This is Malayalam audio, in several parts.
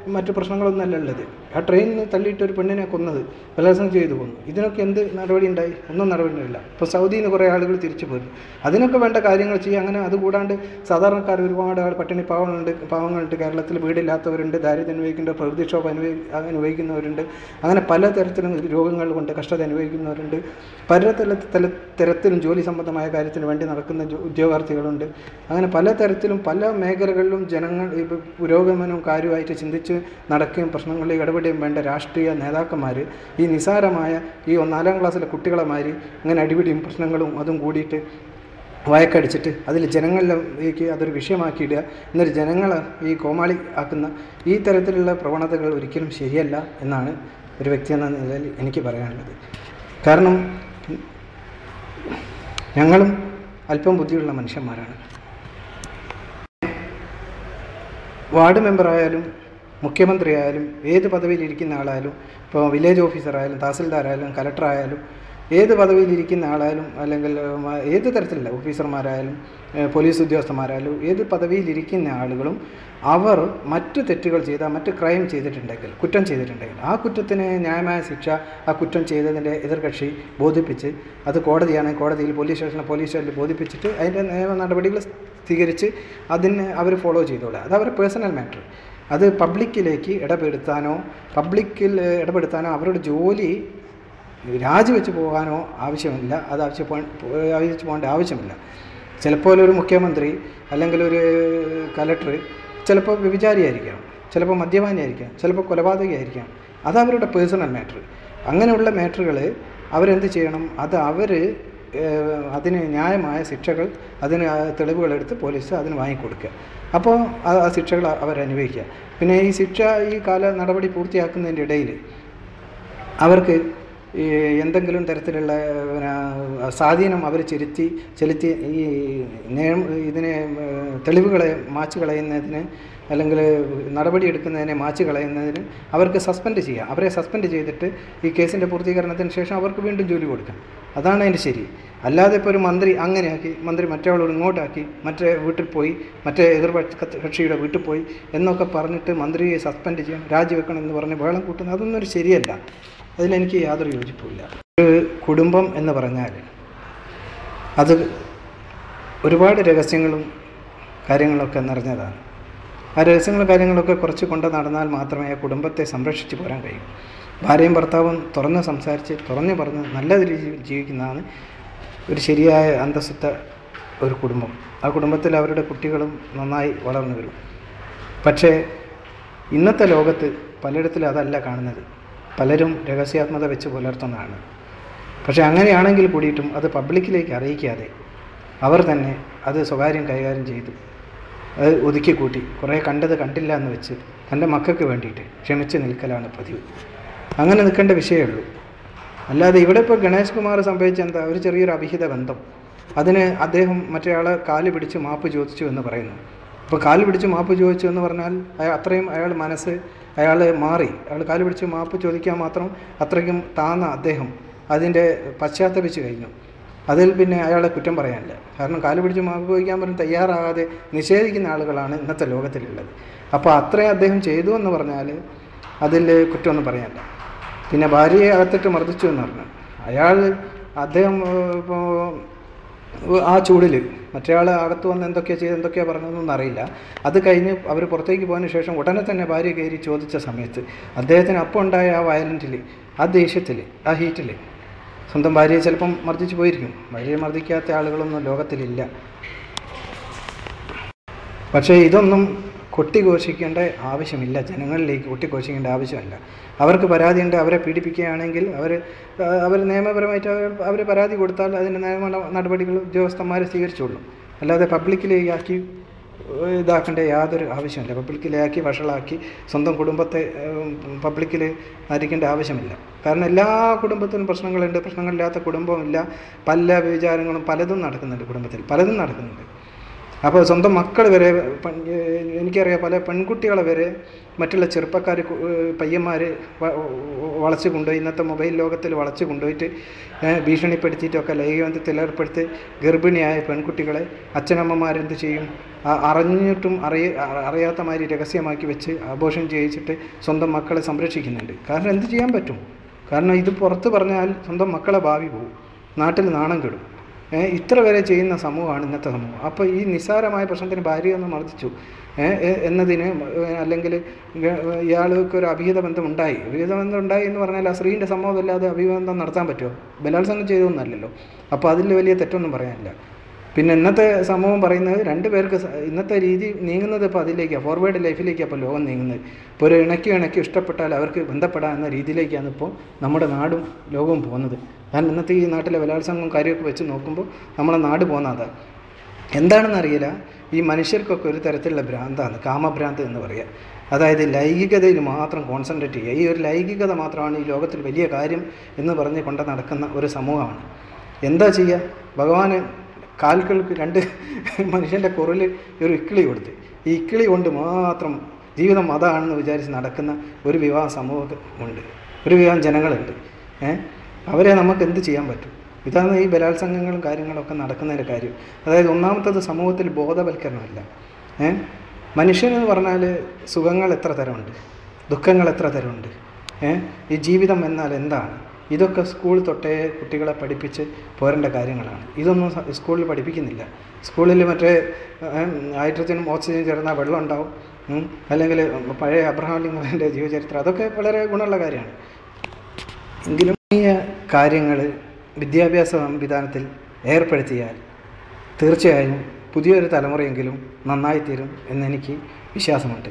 മറ്റു പ്രശ്നങ്ങളൊന്നുമല്ല ഉള്ളത് ആ ട്രെയിനിന് തള്ളിയിട്ട് ഒരു പെണ്ണിനെ കൊന്നത് ബലാത്സംഗം ചെയ്തു കൊന്നു ഇതിനൊക്കെ എന്ത് നടപടി ഉണ്ടായി ഒന്നും നടപടിയില്ല ഇപ്പോൾ സൗദിയിൽ നിന്ന് കുറേ ആളുകൾ തിരിച്ചു പോയി അതിനൊക്കെ വേണ്ട കാര്യങ്ങൾ ചെയ്യുക അങ്ങനെ അതുകൂടാണ്ട് സാധാരണക്കാർ ഒരുപാട് ആൾ പട്ടിണി പാവങ്ങളുണ്ട് പാവങ്ങളുണ്ട് കേരളത്തിൽ വീടില്ലാത്തവരുണ്ട് ദാരിദ്ര്യം അനുഭവിക്കേണ്ട പ്രകൃതിക്ഷോഭം അനുഭവി അനുഭവിക്കുന്നവരുണ്ട് അങ്ങനെ പല തരത്തിലും രോഗങ്ങൾ കൊണ്ട് കഷ്ടത അനുഭവിക്കുന്നവരുണ്ട് പല തല തല തരത്തിലും ജോലി സംബന്ധമായ കാര്യത്തിന് വേണ്ടി നടക്കുന്ന ജോ- ഉദ്യോഗാർത്ഥികളുണ്ട് അങ്ങനെ പല തരത്തിലും പല മേഖലകളിലും ജനങ്ങൾ ഈ പുരോഗമനവും കാര്യമായിട്ട് ചിന്തിച്ച് നടക്കുകയും പ്രശ്നങ്ങളിൽ ഇടപെടുകയും വേണ്ട രാഷ്ട്രീയ നേതാക്കന്മാർ ഈ നിസാരമായ ഈ നാലാം ക്ലാസ്സിലെ കുട്ടികളെ മാതിരി ഇങ്ങനെ അടിപിടിയും പ്രശ്നങ്ങളും അതും കൂടിയിട്ട് വയക്കടിച്ചിട്ട് അതിൽ ജനങ്ങളിലേക്ക് അതൊരു വിഷയമാക്കിയിടുക എന്നിട്ട് ജനങ്ങളെ ഈ കോമാളി ആക്കുന്ന ഈ തരത്തിലുള്ള പ്രവണതകൾ ഒരിക്കലും ശരിയല്ല എന്നാണ് ഒരു വ്യക്തി എന്ന നിലയിൽ എനിക്ക് പറയാനുള്ളത് കാരണം ഞങ്ങളും അല്പം ബുദ്ധിയുള്ള മനുഷ്യന്മാരാണ് വാർഡ് മെമ്പറായാലും മുഖ്യമന്ത്രിയായാലും ഏത് പദവിയിൽ ഇരിക്കുന്ന ആളായാലും ഇപ്പോൾ വില്ലേജ് ഓഫീസറായാലും തഹസിൽദാരായാലും കലക്ടറായാലും ഏത് പദവിയിൽ ഇരിക്കുന്ന ആളായാലും അല്ലെങ്കിൽ ഉം, ഏത് തരത്തിലുള്ള ഓഫീസർമാരായാലും ഏഹ്, പോലീസ് ഉദ്യോഗസ്ഥന്മാരായാലും ഏത് പദവിയിൽ ഇരിക്കുന്ന ആളുകളും അവർ മറ്റു തെറ്റുകൾ ചെയ്താൽ മറ്റ് ക്രൈം ചെയ്തിട്ടുണ്ടെങ്കിൽ കുറ്റം ചെയ്തിട്ടുണ്ടെങ്കിൽ ആ കുറ്റത്തിന് ന്യായമായ ശിക്ഷ ആ കുറ്റം ചെയ്തതിൻ്റെ എതിർകക്ഷി ബോധിപ്പിച്ച് അത് കോടതിയാണ് കോടതിയിൽ പോലീസ് സ്റ്റേഷനിൽ പോലീസ് സ്റ്റേഷനിൽ ബോധിപ്പിച്ചിട്ട് അതിൻ്റെ നിയമ നടപടികൾ സ്വീകരിച്ച് അതിന് അവർ ഫോളോ ചെയ്തോളുക അത് അവരുടെ പേഴ്സണൽ മാറ്റർ അത് പബ്ലിക്കിലേക്ക് ഇടപെടുത്താനോ പബ്ലിക്കിൽ ഇടപെടുത്താനോ അവരുടെ ജോലി രാജിവെച്ച് പോകാനോ ആവശ്യമില്ല അത് ആവശ്യം ആവശ്യിച്ച് പോകേണ്ട ആവശ്യമില്ല ചിലപ്പോൾ ഒരു മുഖ്യമന്ത്രി അല്ലെങ്കിൽ ഒരു കലക്ടർ ചിലപ്പോൾ വ്യഭിചാരിയായിരിക്കാം ചിലപ്പോൾ മദ്യപാനിയായിരിക്കാം ചിലപ്പോൾ കൊലപാതകയായിരിക്കാം അത് അവരുടെ പേഴ്സണൽ മാറ്റർ അങ്ങനെയുള്ള മാറ്ററുകൾ അവരെന്ത് ചെയ്യണം അത് അവർ അതിന് ന്യായമായ ശിക്ഷകൾ അതിന് ആ തെളിവുകളെടുത്ത് പോലീസ് അതിന് വാങ്ങിക്കൊടുക്കുക അപ്പോൾ ആ ആ ശിക്ഷകൾ അവർ അനുഭവിക്കുക പിന്നെ ഈ ശിക്ഷ ഈ കാല നടപടി പൂർത്തിയാക്കുന്നതിൻ്റെ ഇടയിൽ അവർക്ക് ഈ എന്തെങ്കിലും തരത്തിലുള്ള പിന്നെ, സ്വാധീനം അവർ ചെലുത്തി ചെലുത്തി ഈ നിയമ ഇതിനെ ഏഹ്, തെളിവുകളെ മാച്ച് കളയുന്നതിന് അല്ലെങ്കിൽ നടപടി എടുക്കുന്നതിനെ മാച്ച് കളയുന്നതിന് അവർക്ക് സസ്പെൻഡ് ചെയ്യാം അവരെ സസ്പെൻഡ് ചെയ്തിട്ട് ഈ കേസിൻ്റെ പൂർത്തീകരണത്തിന് ശേഷം അവർക്ക് വീണ്ടും ജോലി കൊടുക്കാം അതാണ് അതിൻ്റെ ശരി അല്ലാതെ ഇപ്പോൾ ഒരു മന്ത്രി അങ്ങനെയാക്കി മന്ത്രി മറ്റേയാളോട് ഇങ്ങോട്ടാക്കി മറ്റേ വീട്ടിൽ പോയി മറ്റേ എതിർപക്ഷ കക്ഷിയുടെ വീട്ടിൽ പോയി എന്നൊക്കെ പറഞ്ഞിട്ട് മന്ത്രിയെ സസ്പെൻഡ് ചെയ്യാം രാജിവെക്കണം എന്ന് പറഞ്ഞ് ബഹളം കൂട്ടുന്നത് അതൊന്നും ഒരു ശരിയല്ല അതിലെനിക്ക് യാതൊരു യോജിപ്പുമില്ല ഒരു കുടുംബം എന്ന് പറഞ്ഞാൽ അത് ഒരുപാട് രഹസ്യങ്ങളും കാര്യങ്ങളൊക്കെ നിറഞ്ഞതാണ് ആ രഹസ്യങ്ങളും കാര്യങ്ങളൊക്കെ കുറച്ച് കൊണ്ട് നടന്നാൽ മാത്രമേ ആ കുടുംബത്തെ സംരക്ഷിച്ച് പോരാൻ കഴിയൂ ഭാര്യയും ഭർത്താവും തുറന്ന് സംസാരിച്ച് തുറന്ന് പറഞ്ഞ് നല്ല രീതിയിൽ ജീവിക്കുന്നതാണ് ഒരു ശരിയായ അന്തസ്സത്ത ഒരു കുടുംബം ആ കുടുംബത്തിൽ അവരുടെ കുട്ടികളും നന്നായി വളർന്നു വരും പക്ഷേ ഇന്നത്തെ ലോകത്ത് പലയിടത്തിലും അതല്ല കാണുന്നത് പലരും രഹസ്യാത്മത വെച്ച് പുലർത്തുന്നതാണ് പക്ഷേ അങ്ങനെയാണെങ്കിൽ കൂടിയിട്ടും അത് പബ്ലിക്കിലേക്ക് അറിയിക്കാതെ അവർ തന്നെ അത് സ്വകാര്യം കൈകാര്യം ചെയ്തു അത് ഒതുക്കി കൂട്ടി കുറേ കണ്ടത് കണ്ടില്ല എന്ന് വെച്ച് തൻ്റെ മക്കൾക്ക് വേണ്ടിയിട്ട് ക്ഷമിച്ച് നിൽക്കലാണ് പതിവ് അങ്ങനെ നിൽക്കേണ്ട വിഷയമേ ഉള്ളൂ അല്ലാതെ ഇവിടെ ഇപ്പോൾ ഗണേഷ് കുമാർ സംഭവിച്ച എന്താ ഒരു ചെറിയൊരു അഭിഹിത ബന്ധം അതിന് അദ്ദേഹം മറ്റേയാളെ കാല് പിടിച്ച് മാപ്പ് ചോദിച്ചു എന്ന് പറയുന്നു അപ്പോൾ കാല് പിടിച്ച് മാപ്പ് ചോദിച്ചു എന്ന് പറഞ്ഞാൽ അയാൾ അത്രയും അയാൾ മനസ്സ് അയാൾ മാറി അയാൾ കാല് പിടിച്ച് മാപ്പ് ചോദിക്കാൻ മാത്രം അത്രയ്ക്കും താന്ന അദ്ദേഹം അതിൻ്റെ പശ്ചാത്തപിച്ച് കഴിഞ്ഞു അതിൽ പിന്നെ അയാളെ കുറ്റം പറയാനില്ല കാരണം കാല് പിടിച്ച് മാപ്പ് ചോദിക്കാൻ പറഞ്ഞ് തയ്യാറാകാതെ നിഷേധിക്കുന്ന ആളുകളാണ് ഇന്നത്തെ ലോകത്തിലുള്ളത് അപ്പോൾ അത്രയും അദ്ദേഹം ചെയ്തു എന്ന് പറഞ്ഞാൽ അതിൽ കുറ്റമൊന്നും പറയാനില്ല പിന്നെ ഭാര്യയെ അകത്തിട്ട് മർദ്ദിച്ചു എന്ന് പറഞ്ഞു അയാൾ അദ്ദേഹം ഇപ്പോൾ ആ ചൂടിൽ മറ്റേയാൾ അകത്ത് വന്ന് എന്തൊക്കെയാണ് ചെയ്ത് എന്തൊക്കെയാണ് പറഞ്ഞതെന്നൊന്നും അറിയില്ല അത് കഴിഞ്ഞ് അവർ പുറത്തേക്ക് പോയതിന് ശേഷം ഉടനെ തന്നെ ഭാര്യ കയറി ചോദിച്ച സമയത്ത് അദ്ദേഹത്തിന് അപ്പോൾ ഉണ്ടായ ആ വയലൻറ്റിൽ ആ ദേഷ്യത്തിൽ ആ ഹീറ്റിൽ സ്വന്തം ഭാര്യയെ ചിലപ്പം മർദ്ദിച്ചു പോയിരിക്കും ഭാര്യയെ മർദ്ദിക്കാത്ത ആളുകളൊന്നും ലോകത്തിലില്ല പക്ഷേ ഇതൊന്നും കൊട്ടിഘോഷിക്കേണ്ട ആവശ്യമില്ല ജനങ്ങളിലേക്ക് കൊട്ടിഘോഷിക്കേണ്ട ആവശ്യമില്ല അവർക്ക് പരാതിയുണ്ട് അവരെ പീഡിപ്പിക്കുകയാണെങ്കിൽ അവർ അവർ നിയമപരമായിട്ട് അവർ പരാതി കൊടുത്താൽ അതിൻ്റെ നിയമ നടപടികൾ ഉദ്യോഗസ്ഥന്മാർ സ്വീകരിച്ചോളും അല്ലാതെ പബ്ലിക്കിലേക്കാക്കി ഇതാക്കേണ്ട യാതൊരു ആവശ്യമില്ല പബ്ലിക്കിലാക്കി വഷളാക്കി സ്വന്തം കുടുംബത്തെ പബ്ലിക്കിൽ ആയിരിക്കേണ്ട ആവശ്യമില്ല കാരണം എല്ലാ കുടുംബത്തിലും പ്രശ്നങ്ങളുണ്ട് പ്രശ്നങ്ങളില്ലാത്ത കുടുംബമില്ല പല വിചാരങ്ങളും പലതും നടക്കുന്നുണ്ട് കുടുംബത്തിൽ പലതും നടക്കുന്നുണ്ട് അപ്പോൾ സ്വന്തം മക്കൾ വരെ പൺ- ഏഹ് എനിക്കറിയാം പല പെൺകുട്ടികളെ വരെ മറ്റുള്ള ചെറുപ്പക്കാർ പയ്യന്മാർ വളച്ച് കൊണ്ടുപോയി ഇന്നത്തെ മൊബൈൽ ലോകത്തിൽ വളച്ച് കൊണ്ടുപോയിട്ട് ഏഹ് ഭീഷണിപ്പെടുത്തിയിട്ടൊക്കെ ലൈംഗികബന്ധത്തിൽ ഏർപ്പെടുത്തി ഗർഭിണിയായ പെൺകുട്ടികളെ അച്ഛനമ്മമാരെന്ത് ചെയ്യും ആ- അറിഞ്ഞിട്ടും അറിയ അ- അറിയാത്ത മാതിരി രഹസ്യമാക്കി വെച്ച് അബോഷൻ ചെയ്യിച്ചിട്ട് സ്വന്തം മക്കളെ സംരക്ഷിക്കുന്നുണ്ട് കാരണം എന്ത് ചെയ്യാൻ പറ്റും കാരണം ഇത് പുറത്ത് പറഞ്ഞാൽ സ്വന്തം മക്കളെ ഭാവി പോകും നാട്ടിൽ നാണം കെടും ഏ, ഇത്ര വരെ ചെയ്യുന്ന സമൂഹമാണ് ഇന്നത്തെ സമൂഹം അപ്പോൾ ഈ നിസ്സാരമായ പ്രശ്നത്തിന് ഭാര്യ ഒന്ന് മർദ്ദിച്ചു ഏ, ഏ, എന്നതിന് ഏ, അല്ലെങ്കിൽ ഗ- ഇയാൾക്ക് ഒരു അഭിഹിത ബന്ധം ഉണ്ടായി അഭിഹിത ബന്ധം ഉണ്ടായി എന്ന് പറഞ്ഞാൽ ആ സ്ത്രീൻ്റെ സമ്മതമില്ലാതെ അഭിഹിത ബന്ധം നടത്താൻ പറ്റുമോ ബലാത്സംഗം ചെയ്തൊന്നല്ലല്ലോ അപ്പോൾ അതിൽ വലിയ തെറ്റൊന്നും പറയാനില്ല പിന്നെ ഇന്നത്തെ സമൂഹം പറയുന്നത് രണ്ട് പേർക്ക് സ- ഇന്നത്തെ രീതി നീങ്ങുന്നത് ഇപ്പോൾ അതിലേക്കാണ് ഫോർവേഡ് ലൈഫിലേക്കാണ് ഇപ്പോൾ ലോകം നീങ്ങുന്നത് ഇപ്പോൾ ഒരു ഇണക്കി ഇണക്കി ഇഷ്ടപ്പെട്ടാൽ അവർക്ക് ബന്ധപ്പെടാം എന്ന രീതിയിലേക്കാണ് ഇപ്പോൾ നമ്മുടെ നാടും ലോകവും പോകുന്നത് കാരണം ഇന്നത്തെ ഈ നാട്ടിലെ ബലാത്സംഗം കാര്യമൊക്കെ വെച്ച് നോക്കുമ്പോൾ നമ്മളെ നാട് പോകുന്നത് എന്താണെന്ന് അറിയില്ല ഈ മനുഷ്യർക്കൊക്കെ ഒരു തരത്തിലുള്ള ഭ്രാന്താണ് കാമഭ്രാന്ത് എന്ന് പറയുക അതായത് ലൈംഗികതയിൽ മാത്രം കോൺസെൻട്രേറ്റ് ചെയ്യുക ഈ ഒരു ലൈംഗികത മാത്രമാണ് ഈ ലോകത്തിൽ വലിയ കാര്യം എന്ന് പറഞ്ഞ് കൊണ്ട് നടക്കുന്ന ഒരു സമൂഹമാണ് എന്താ ചെയ്യുക ഭഗവാന് കാൽകൾക്ക് രണ്ട് മനുഷ്യൻ്റെ കുറിൽ ഒരു ഇക്കിളി കൊടുത്ത് ഈ ഇക്കിളി കൊണ്ട് മാത്രം ജീവിതം അതാണെന്ന് വിചാരിച്ച് നടക്കുന്ന ഒരു വിവാഹ സമൂഹം ഉണ്ട് ഒരു വിവാഹം ജനങ്ങളുണ്ട് ഏഹ് അവരെ നമുക്ക് എന്ത് ചെയ്യാൻ പറ്റും ഇതാണ് ഈ ബലാത്സംഗങ്ങളും കാര്യങ്ങളൊക്കെ നടക്കുന്നതിൻ്റെ കാര്യം അതായത് ഒന്നാമത്തത് സമൂഹത്തിൽ ബോധവൽക്കരണമല്ല ഏഹ് മനുഷ്യനെന്ന് പറഞ്ഞാൽ സുഖങ്ങൾ എത്ര തരമുണ്ട് ദുഃഖങ്ങൾ എത്ര തരമുണ്ട് ഏഹ് ഈ ജീവിതം എന്നാൽ എന്താണ് ഇതൊക്കെ സ്കൂൾ തൊട്ടേ കുട്ടികളെ പഠിപ്പിച്ച് പോരേണ്ട കാര്യങ്ങളാണ് ഇതൊന്നും സ- സ്കൂളിൽ പഠിപ്പിക്കുന്നില്ല സ്കൂളിൽ മറ്റേ ഏഹ്, ഹൈഡ്രജനും ഓക്സിജനും ചേർന്ന വെള്ളം ഉണ്ടാവും ഉം. അല്ലെങ്കിൽ പഴയ അബ്രഹാം ലിങ്കൻ്റെ ജീവചരിത്രം അതൊക്കെ വളരെ ഗുണമുള്ള കാര്യമാണ് എങ്കിലും ഈ കാര്യങ്ങൾ വിദ്യാഭ്യാസ സംവിധാനത്തിൽ ഏർപ്പെടുത്തിയാൽ തീർച്ചയായും പുതിയൊരു തലമുറയെങ്കിലും നന്നായിത്തീരും എന്നെനിക്ക് വിശ്വാസമുണ്ട്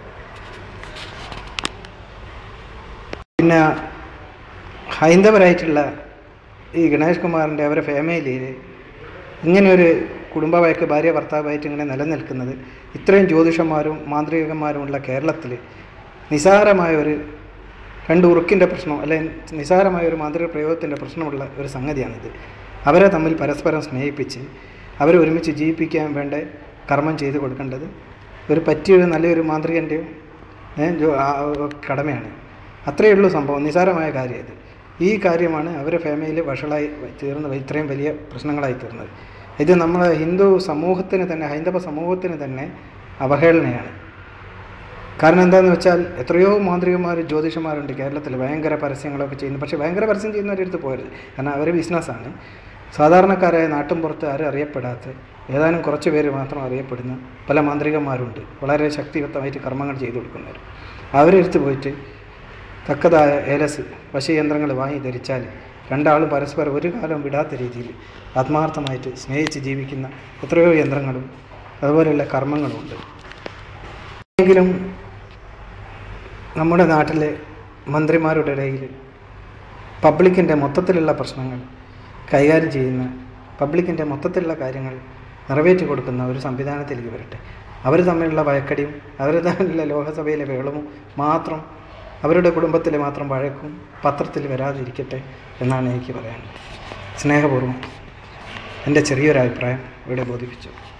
പിന്നെ ഹൈന്ദവരായിട്ടുള്ള ഈ ഗണേഷ് കുമാറിൻ്റെ അവരുടെ ഫാമിലിയിൽ ഇങ്ങനെയൊരു കുടുംബമായിട്ട് ഭാര്യ ഭർത്താവായിട്ട് ഇങ്ങനെ നിലനിൽക്കുന്നത് ഇത്രയും ജ്യോതിഷന്മാരും മാന്ത്രികന്മാരുമുള്ള കേരളത്തിൽ നിസാരമായ ഒരു രണ്ട് ഉറുക്കിൻ്റെ പ്രശ്നം അല്ലെങ്കിൽ നിസാരമായ ഒരു മാന്ത്രിക പ്രയോഗത്തിൻ്റെ പ്രശ്നമുള്ള ഒരു സംഗതിയാണിത് അവരെ തമ്മിൽ പരസ്പരം സ്നേഹിപ്പിച്ച് അവരെ ഒരുമിച്ച് ജീവിപ്പിക്കാൻ വേണ്ട കർമ്മം ചെയ്ത് കൊടുക്കേണ്ടത് ഒരു പറ്റിയൊരു നല്ലൊരു മാന്ത്രികൻ്റെയും ഏ, ജോ- ആ, കടമയാണ് അത്രയേ ഉള്ളൂ സംഭവം നിസാരമായ കാര്യം ഇത് ഈ കാര്യമാണ് അവരുടെ ഫാമിലിയിൽ വഷളായി തീർന്ന് ഇത്രയും വലിയ പ്രശ്നങ്ങളായി തീർന്നത് ഇത് നമ്മളെ ഹിന്ദു സമൂഹത്തിന് തന്നെ ഹൈന്ദവ സമൂഹത്തിന് തന്നെ അവഹേളനയാണ് കാരണം എന്താണെന്ന് വെച്ചാൽ എത്രയോ മാന്ത്രികന്മാർ ജ്യോതിഷന്മാരുണ്ട് കേരളത്തിൽ ഭയങ്കര പരസ്യങ്ങളൊക്കെ ചെയ്യുന്നു പക്ഷേ ഭയങ്കര പരസ്യം ചെയ്യുന്നവരുടെ അടുത്ത് പോരുത് കാരണം അവർ ബിസിനസ്സാണ് സാധാരണക്കാരായ നാട്ടും പുറത്ത് ആരും അറിയപ്പെടാത്ത ഏതാനും കുറച്ച് പേര് മാത്രം അറിയപ്പെടുന്ന പല മാന്ത്രികന്മാരുണ്ട് വളരെ ശക്തിയുക്തമായിട്ട് കർമ്മങ്ങൾ ചെയ്തു കൊടുക്കുന്നവർ അവരെ അടുത്ത് പോയിട്ട് തക്കതായ ഏലസ് വശയന്ത്രങ്ങൾ വാങ്ങി ധരിച്ചാൽ രണ്ടാളും പരസ്പരം ഒരു കാലം വിടാത്ത രീതിയിൽ ആത്മാർത്ഥമായിട്ട് സ്നേഹിച്ച് ജീവിക്കുന്ന എത്രയോ യന്ത്രങ്ങളും അതുപോലെയുള്ള കർമ്മങ്ങളും ഉണ്ട് എങ്കിലും നമ്മുടെ നാട്ടിലെ മന്ത്രിമാരുടെ ഇടയിൽ പബ്ലിക്കിൻ്റെ മൊത്തത്തിലുള്ള പ്രശ്നങ്ങൾ കൈകാര്യം ചെയ്യുന്ന പബ്ലിക്കിൻ്റെ മൊത്തത്തിലുള്ള കാര്യങ്ങൾ നിറവേറ്റി കൊടുക്കുന്ന ഒരു സംവിധാനത്തിലേക്ക് വരട്ടെ അവർ തമ്മിലുള്ള വഴക്കടിയും അവർ തമ്മിലുള്ള ലോകസഭയിലെ വേളവും മാത്രം അവരുടെ കുടുംബത്തിലെ മാത്രം വഴക്കും പത്രത്തിൽ വരാതിരിക്കട്ടെ എന്നാണ് എനിക്ക് പറയാനുള്ളത് സ്നേഹപൂർവ്വം എൻ്റെ ചെറിയൊരു അഭിപ്രായം ഇവിടെ ബോധിപ്പിച്ചു